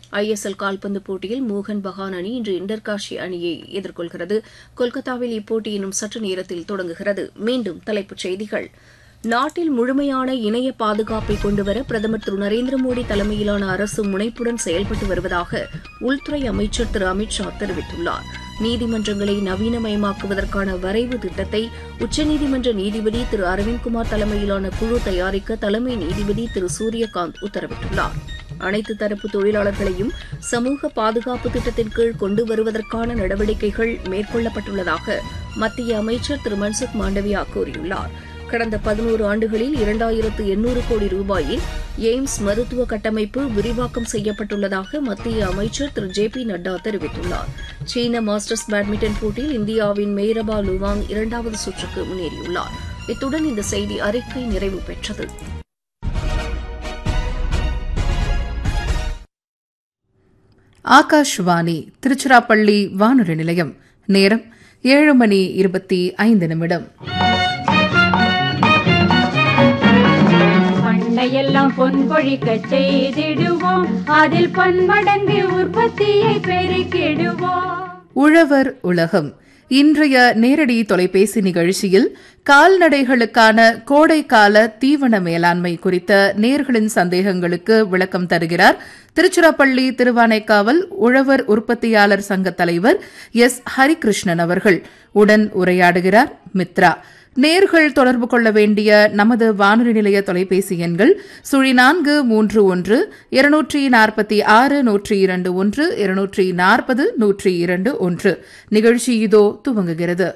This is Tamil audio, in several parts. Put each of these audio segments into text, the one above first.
ஐஎஸ்எல் கால்பந்து போட்டியில் மோகன் பகான் அணி இன்று இண்டர்காஷி அணியை எதிர்கொள்கிறது கொல்கத்தாவில் இப்போட்டி இன்னும் சற்று நேரத்தில் தொடங்குகிறது மீண்டும் தலைப்புச் செய்திகள் நாட்டில் முழுமையான இணைய பாதுகாப்பை கொண்டுவர பிரதமர் திரு நரேந்திர மோடி தலைமையிலான அரசு முனைப்புடன் செயல்பட்டு வருவதாக உள்துறை அமைச்சர் திரு அமித் ஷா தெரிவித்துள்ளார் நீதிமன்றங்களை நவீனமயமாக்குவதற்கான வரைவு திட்டத்தை உச்சநீதிமன்ற நீதிபதி திரு அரவிந்த்குமார் தலைமையிலான குழு தயாரிக்க தலைமை நீதிபதி திரு சூரியகாந்த் உத்தரவிட்டுள்ளார் அனைத்து தரப்பு தொழிலாளர்களையும் சமூக பாதுகாப்பு திட்டத்தின் கீழ் கொண்டு வருவதற்கான நடவடிக்கைகள் மேற்கொள்ளப்பட்டுள்ளதாக மத்திய அமைச்சர் திரு மன்சுக் மாண்டவியா கூறியுள்ளார் கடந்த பதினோரு ஆண்டுகளில் இரண்டாயிரத்து எண்ணூறு கோடி ரூபாயில் எய்ம்ஸ் மருத்துவ கட்டமைப்பு விரிவாக்கம் செய்யப்பட்டுள்ளதாக மத்திய அமைச்சர் திரு ஜே பி நட்டா தெரிவித்துள்ளார் சீன மாஸ்டர்ஸ் பேட்மிண்டன் போட்டியில் இந்தியாவின் மேரபா லுவாங் இரண்டாவது சுற்றுக்கு முன்னேறியுள்ளார் இத்துடன் இந்த செய்தி அறிக்கை நிறைவு பெற்றது ஆகாஷ்வாணி திருச்சிராப்பள்ளி வானொலி நிலையம் நேரம் ஏழு மணி இருபத்தி ஐந்து நிமிடம் பண்டையெல்லாம் பொன் பொழிக்க செய்திடுவோம் அதில் பன்மடங்கு உற்பத்தியை பெருக்கிடுவோம் உழவர் உலகம் இன்றைய நேரடி தொலைபேசி நிகழ்ச்சியில் கால்நடைகளுக்கான கோடைக்கால தீவன மேலாண்மை குறித்த நேர்களின் சந்தேகங்களுக்கு விளக்கம் தருகிறார் திருச்சிராப்பள்ளி திருவானைக்காவல் உழவர் உற்பத்தியாளர் சங்க தலைவர் எஸ் ஹரிகிருஷ்ணன் அவர்கள் உடன் உரையாடுகிறார் மித்ரா நேர்கள் தொடர்பு கொள்ள வேண்டிய நமது வானொலி நிலைய தொலைபேசி எண்கள் சுழி நான்கு மூன்று ஒன்று இருநூற்றி நாற்பத்தி ஆறு நூற்றி இரண்டு ஒன்று இருநூற்றி நாற்பது நூற்றி இரண்டு ஒன்று நிகழ்ச்சி இதோ துவங்குகிறது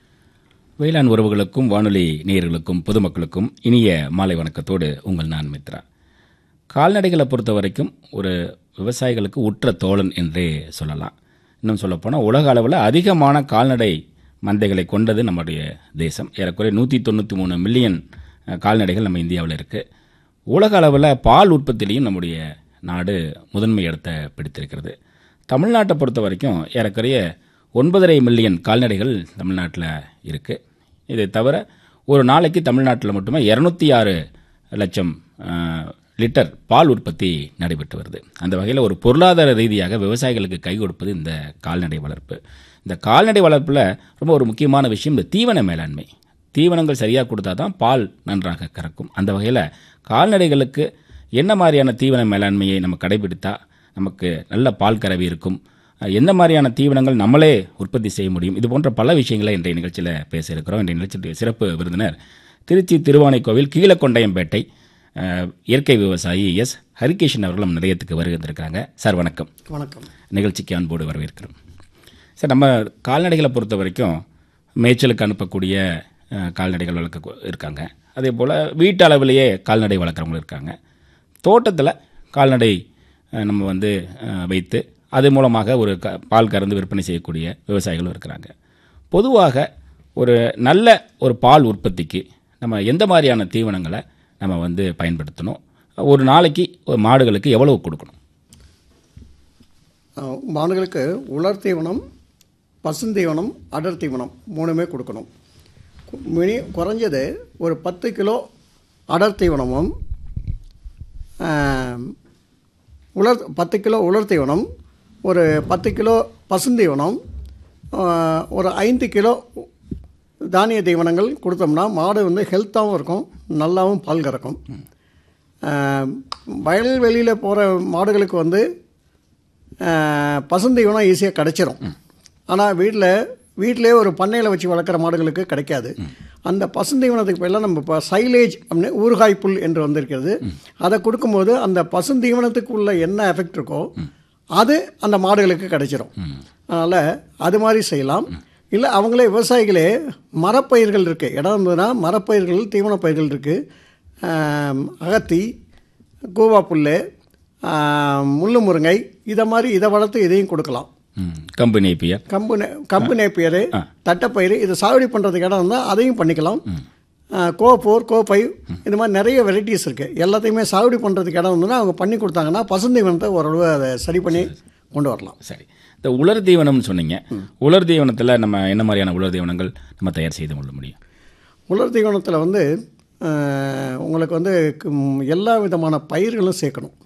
வேளாண் உறவுகளுக்கும் வானொலி நேயர்களுக்கும் பொதுமக்களுக்கும் இனிய மாலை வணக்கத்தோடு உங்கள் நான் மித்ரா கால்நடைகளை பொறுத்த வரைக்கும் ஒரு விவசாயிகளுக்கு உற்ற தோழன் என்றே சொல்லலாம் இன்னும் சொல்லப்போனால் உலக அளவில் அதிகமான கால்நடை மந்தைகளை கொண்டது நம்முடைய தேசம் ஏறக்குறைய நூற்றி தொண்ணூற்றி மூணு மில்லியன் கால்நடைகள் நம்ம இந்தியாவில் இருக்குது உலக அளவில் பால் உற்பத்திலையும் நம்முடைய நாடு முதன்மை இடத்தை பிடித்திருக்கிறது தமிழ்நாட்டை பொறுத்த வரைக்கும் ஏறக்குறைய ஒன்பதரை மில்லியன் கால்நடைகள் தமிழ்நாட்டில் இருக்குது இதை தவிர ஒரு நாளைக்கு தமிழ்நாட்டில் மட்டுமே இரநூத்தி ஆறு லட்சம் லிட்டர் பால் உற்பத்தி நடைபெற்று வருது அந்த வகையில் ஒரு பொருளாதார ரீதியாக விவசாயிகளுக்கு கை கொடுப்பது இந்த கால்நடை வளர்ப்பு இந்த கால்நடை வளர்ப்பில் ரொம்ப ஒரு முக்கியமான விஷயம் இந்த தீவன மேலாண்மை தீவனங்கள் சரியாக கொடுத்தா தான் பால் நன்றாக கறக்கும் அந்த வகையில் கால்நடைகளுக்கு என்ன மாதிரியான தீவன மேலாண்மையை நம்ம கடைபிடித்தா நமக்கு நல்ல பால் கறவி இருக்கும் எந்த மாதிரியான தீவனங்கள் நம்மளே உற்பத்தி செய்ய முடியும் இது போன்ற பல விஷயங்களை இன்றைய நிகழ்ச்சியில் பேச இருக்கிறோம் இன்றைய நிகழ்ச்சியுடைய சிறப்பு விருந்தினர் திருச்சி திருவானைக்கோவில் கீழக்கொண்டையம்பேட்டை இயற்கை விவசாயி எஸ் ஹரிகேஷன் அவர்கள் நம்ம நிலையத்துக்கு வருகின்றிருக்கிறாங்க சார் வணக்கம் வணக்கம் நிகழ்ச்சிக்கு அன்போடு வரவேற்கிறோம் சார் நம்ம கால்நடைகளை பொறுத்த வரைக்கும் மேய்ச்சலுக்கு அனுப்பக்கூடிய கால்நடைகள் வளர்க்க இருக்காங்க அதே போல் வீட்டு அளவிலேயே கால்நடை வளர்க்குறவங்களும் இருக்காங்க தோட்டத்தில் கால்நடை நம்ம வந்து வைத்து அது மூலமாக ஒரு க பால் கறந்து விற்பனை செய்யக்கூடிய விவசாயிகளும் இருக்கிறாங்க பொதுவாக ஒரு நல்ல ஒரு பால் உற்பத்திக்கு நம்ம எந்த மாதிரியான தீவனங்களை நம்ம வந்து பயன்படுத்தணும் ஒரு நாளைக்கு மாடுகளுக்கு எவ்வளவு கொடுக்கணும் மாடுகளுக்கு உலர் தீவனம் பசுந்தீவனம் அடர் தீவனம் மூணுமே கொடுக்கணும் மினி குறைஞ்சது ஒரு பத்து கிலோ அடர் தீவனமும் உலர் பத்து கிலோ உலர் தீவனம் ஒரு பத்து கிலோ பசுந்தீவனம் ஒரு ஐந்து கிலோ தானிய தீவனங்கள் கொடுத்தோம்னா மாடு வந்து ஹெல்த்தாகவும் இருக்கும் நல்லாவும் பால் கறக்கும் வயல்வெளியில் போகிற மாடுகளுக்கு வந்து பசுந்தீவனம் ஈஸியாக கிடச்சிரும் ஆனால் வீட்டில் வீட்டிலே ஒரு பண்ணையில் வச்சு வளர்க்குற மாடுகளுக்கு கிடைக்காது அந்த பசுந்தீவனத்துக்கு பதிலாக நம்ம இப்போ சைலேஜ் அப்படின்னு ஊறுகாய் புல் என்று வந்திருக்கிறது அதை கொடுக்கும்போது அந்த பசுந்தீவனத்துக்கு உள்ள என்ன எஃபெக்ட் இருக்கோ அது அந்த மாடுகளுக்கு கிடைச்சிரும் அதனால் அது மாதிரி செய்யலாம் இல்லை அவங்களே விவசாயிகளே மரப்பயிர்கள் இருக்குது இடம் இருந்ததுன்னா மரப்பயிர்கள் தீவன பயிர்கள் இருக்குது அகத்தி கூவா புல் முள்ளு முருங்கை இதை மாதிரி இதை வளர்த்து இதையும் கொடுக்கலாம் கம்பு நேப்பியர் கம்பு நே கம்பு நேப்பியர் தட்டைப்பயிறு இதை சாகுபடி பண்ணுறதுக்கு இடம் இருந்தால் அதையும் பண்ணிக்கலாம் கோ ஃபோர் கோ ஃபைவ் இந்த மாதிரி நிறைய வெரைட்டிஸ் இருக்குது எல்லாத்தையுமே சாகுபடி பண்ணுறதுக்கு இடம் இருந்ததுன்னா அவங்க பண்ணி கொடுத்தாங்கன்னா பசுந்தீவனத்தை ஓரளவு அதை சரி பண்ணி கொண்டு வரலாம் சரி இந்த உலர் தீவனம்னு சொன்னீங்க உலர் தீவனத்தில் நம்ம என்ன மாதிரியான உலர் தீவனங்கள் நம்ம தயார் செய்து கொள்ள முடியும் உலர் தீவனத்தில் வந்து உங்களுக்கு வந்து எல்லா விதமான பயிர்களும் சேர்க்கணும்